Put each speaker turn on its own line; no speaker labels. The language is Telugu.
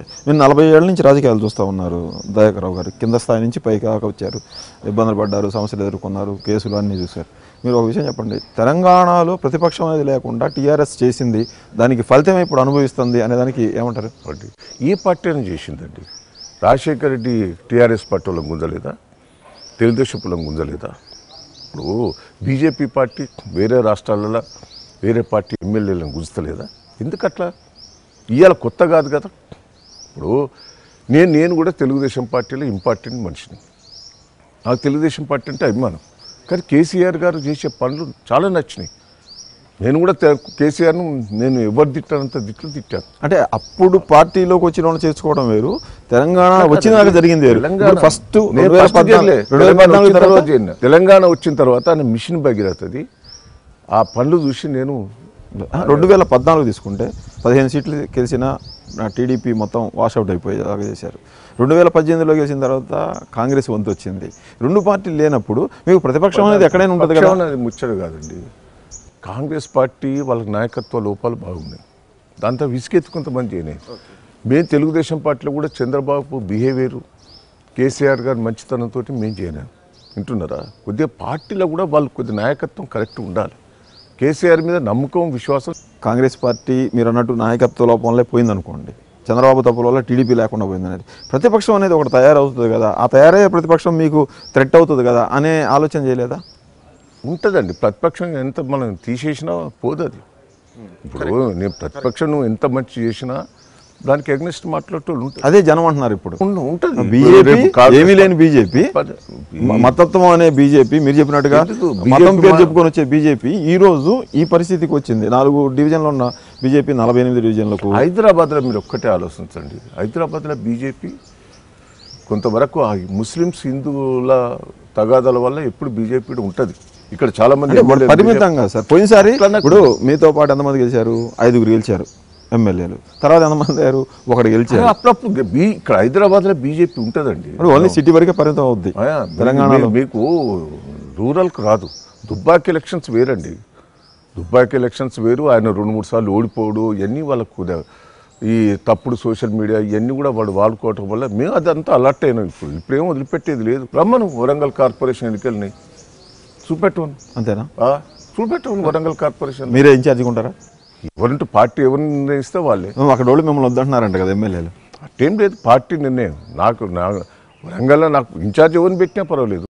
ఓకే మీరు నలభై ఏళ్ళ నుంచి రాజకీయాలు చూస్తూ ఉన్నారు దయాకరావు గారు కింద స్థాయి నుంచి పైకి కాక వచ్చారు ఇబ్బందులు పడ్డారు సమస్యలు ఎదుర్కొన్నారు కేసులు అన్నీ చూశారు మీరు ఒక విషయం చెప్పండి తెలంగాణలో ప్రతిపక్షం అనేది లేకుండా టీఆర్ఎస్ చేసింది దానికి ఫలితం ఇప్పుడు అనుభవిస్తుంది అనే దానికి ఏమంటారు
పార్టీ ఈ పార్టీ అని చేసిందండి రాజశేఖర రెడ్డి టీఆర్ఎస్ పార్టీ వాళ్ళని గుంజలేదా తెలుగుదేశం వాళ్ళని గుంజలేదా ఇప్పుడు బీజేపీ పార్టీ వేరే రాష్ట్రాలలో వేరే పార్టీ ఎమ్మెల్యేలను గుంజతలేదా ఎందుకట్లా ఇవాళ కొత్త కాదు కదా ఇప్పుడు నేను నేను కూడా తెలుగుదేశం పార్టీలో ఇంపార్టెంట్ మనిషిని నాకు తెలుగుదేశం పార్టీ అంటే అభిమానం కానీ కేసీఆర్ గారు చేసే పనులు చాలా నచ్చినాయి నేను కూడా తె- కేసీఆర్ను నేను ఎవరు తిట్టానంత తిట్లు తిట్టాను
అంటే అప్పుడు పార్టీలోకి వచ్చిన వాళ్ళు చేసుకోవడం వేరు తెలంగాణ వచ్చిన దాకా జరిగింది వేరు
తెలంగాణ
ఫస్ట్
నేను
రెండు వేల
first
పద్నాలుగు
చేయలే.
రెండు వేల
తెలంగాణ
పద్నాలుగు
వచ్చిన
తర్వాత
తర్వాత చేయను. తెలంగాణ వచ్చిన తర్వాత ఆయన మిషన్ భగీరథది ఆ పనులు చూసి నేను
రెండు వేల పద్నాలుగు తీసుకుంటే పదిహేను సీట్లు గెలిచిన టీడీపీ మొత్తం వాషౌట్ అయిపోయేలాగా చేశారు రెండు వేల పద్దెనిమిదిలో గెలిచిన తర్వాత కాంగ్రెస్ వంతు వచ్చింది రెండు పార్టీలు లేనప్పుడు మీకు ప్రతిపక్షం అనేది ఎక్కడైనా ఉంటుంది కదా
పక్షం అనేది ముచ్చట కాదండి కాంగ్రెస్ పార్టీ వాళ్ళకి నాయకత్వ లోపాలు బాగున్నాయి దాంతో విసిగెత్తుకుంతమంది చేయలేదు మేము తెలుగుదేశం పార్టీలో కూడా చంద్రబాబు బిహేవియర్ కేసీఆర్ గారి మంచితనంతో మేము చేయలేము వింటున్నారా కొద్దిగా పార్టీలో కూడా వాళ్ళు కొద్ది నాయకత్వం కరెక్ట్ ఉండాలి కేసీఆర్ మీద నమ్మకం విశ్వాసం
కాంగ్రెస్ పార్టీ మీరు అన్నట్టు నాయకత్వ లోపం వల్లే పోయింది అనుకోండి చంద్రబాబు తప్పుల వల్ల టీడీపీ లేకుండా పోయింది అనేది ప్రతిపక్షం అనేది ఒకటి తయారవుతుంది కదా ఆ తయారయ్యే ప్రతిపక్షం మీకు థ్రెట్ అవుతుంది కదా అనే ఆలోచన చేయలేదా
ఉంటుందండి ప్రతిపక్షం ఎంత మనం తీసేసినా పోదు అది ఇప్పుడు నేను ప్రతిపక్షం నువ్వు ఎంత మంచి చేసినా దానికి అగ్నిస్ట్ మాట్లాడేటోళ్ళు ఉంటారు
అదే జనం అంటున్నారు ఇప్పుడు
ఉండు- ఉంటుంది
బీజేపీ
రేపు కాంగ్రెస్
ఏమీ లేని బీజేపీ
పద-
మ- మతత్వం అనే బీజేపీ మీరు చెప్పినట్టుగా
ఎందుకు?
మతం
BJP
పేరు
మా-
చెప్పుకొని వచ్చే బీజేపీ ఈ రోజు ఈ పరిస్థితికి వచ్చింది నాలుగు డివిజన్లో ఉన్న బీజేపీ నలభై ఎనిమిది డివిజన్లకు
హైదరాబాద్లో మీరు ఒక్కటే ఆలోచించండి హైదరాబాద్లో బీజేపీ కొంతవరకు ఆ ముస్లిమ్స్ హిందువుల తగాదాల వల్ల ఎప్పుడు బీజేపీ ఉంటుంది ఇక్కడ చాలా మంది
అంటే
ఎమ్మెల్యేలు
పరిమితంగా సార్ పోయినసారి
అట్లా నాకు-
ఇప్పుడు మీతో పాటు ఎంతమంది గెలిచారు ఐదుగురు గెలిచారు ఎమ్మెల్యేలు తర్వాత ఎంతమంది అయ్యారు ఒకటి
BJP
గెలిచారు
అప్పుడప్పుడు బీ ఇక్కడ హైదరాబాద్లో బీజేపీ ఉంటుందండి
ఇప్పుడు ఓన్లీ సిటీ వరకే పరిమితం అవుద్ది
ఆయా,
తెలంగాణలో
మీ- మీకు రూరల్కి రాదు దుబ్బాకి ఎలక్షన్స్ వేరండి దుబ్బాకి ఎలక్షన్స్ వేరు ఆయన రెండు మూడు సార్లు ఓడిపోవడు ఇవన్నీ వాళ్ళకు కుద- ఈ తప్పుడు సోషల్ మీడియా ఇవన్నీ కూడా వాడు వాడుకోవటం వల్ల మేము అదంతా అలర్ట్ అయినాం ఇప్పుడు ఇప్పుడేం వదిలిపెట్టేది లేదు రమ్మను వరంగల్ కార్పొరేషన్ ఎన్నికల్ని చూపెట్టవను
అంతేనా
ఆ, చూపెట్టవను వరంగల్ కార్పొరేషన్
మీరే ఇన్ఛార్జిగా ఉంటారా
ఎవరంటే పార్టీ ఎవరిని నిర్ణయిస్తే వాళ్ళే
అక్కడ వాళ్ళు మిమ్మల్ని వద్దంటున్నారంట కదా ఎమ్మెల్యేలు
అట్టేం లేదు పార్టీ నిర్ణయం నాకు నా వరంగల్లో నాకు ఇన్ఛార్జ్ ఎవరిని పెట్టినా పర్వాలేదు